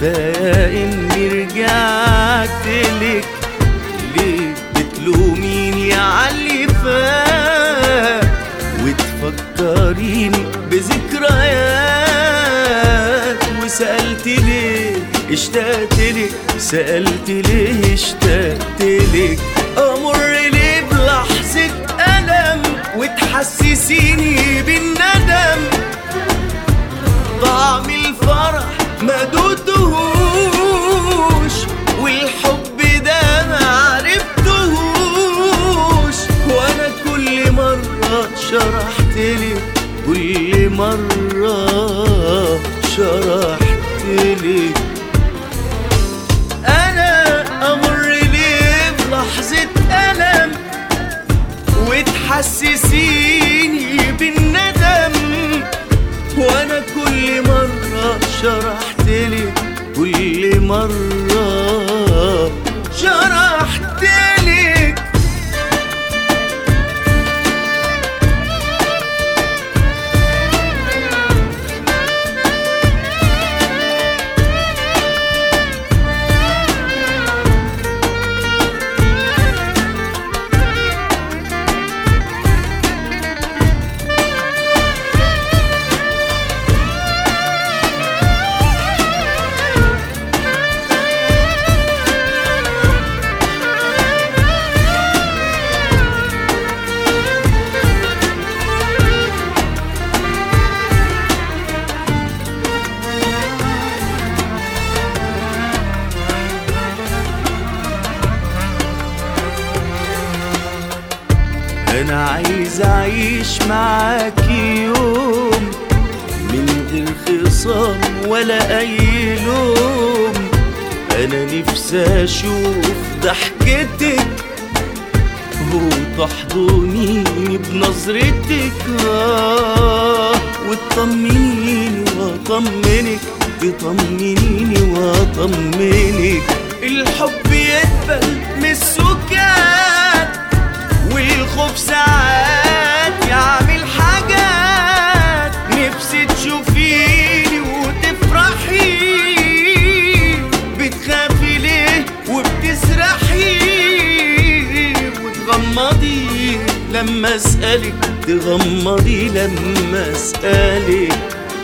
كفاية اني رجعت لك ليه بتلوميني عاللي فات وتفكريني بذكريات وسألت ليه اشتقت لك سألت ليه اشتقت لك أمر ليه بلحظة ألم وتحسسيني بالندم طعم الفرح ما دوتهوش والحب ده ما عرفتهوش وانا كل مرة شرحت لك كل مرة شرحت لك انا امر ليه بلحظة الم وتحسسيني بالندم وانا كل مرة شرحت لك كل مرة شرحت لك انا عايز اعيش معاكي يوم من غير خصام ولا اي لوم انا نفسي اشوف ضحكتك وتحضنيني بنظرتك آه وتطمنيني واطمنك تطمنيني واطمنك الحب يقبل من السكات والخوف ساعات يعمل حاجات نفسي تشوفيني وتفرحي بتخافي ليه وبتسرحي وتغمضي لما اسألك تغمضي لما اسألك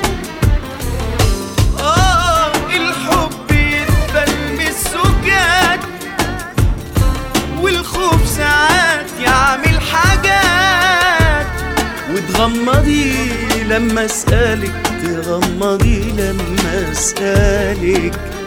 آه الحب يقبل من السكات والخوف ساعات يعمل حاجات وتغمضي لما اسألك تغمضي لما اسألك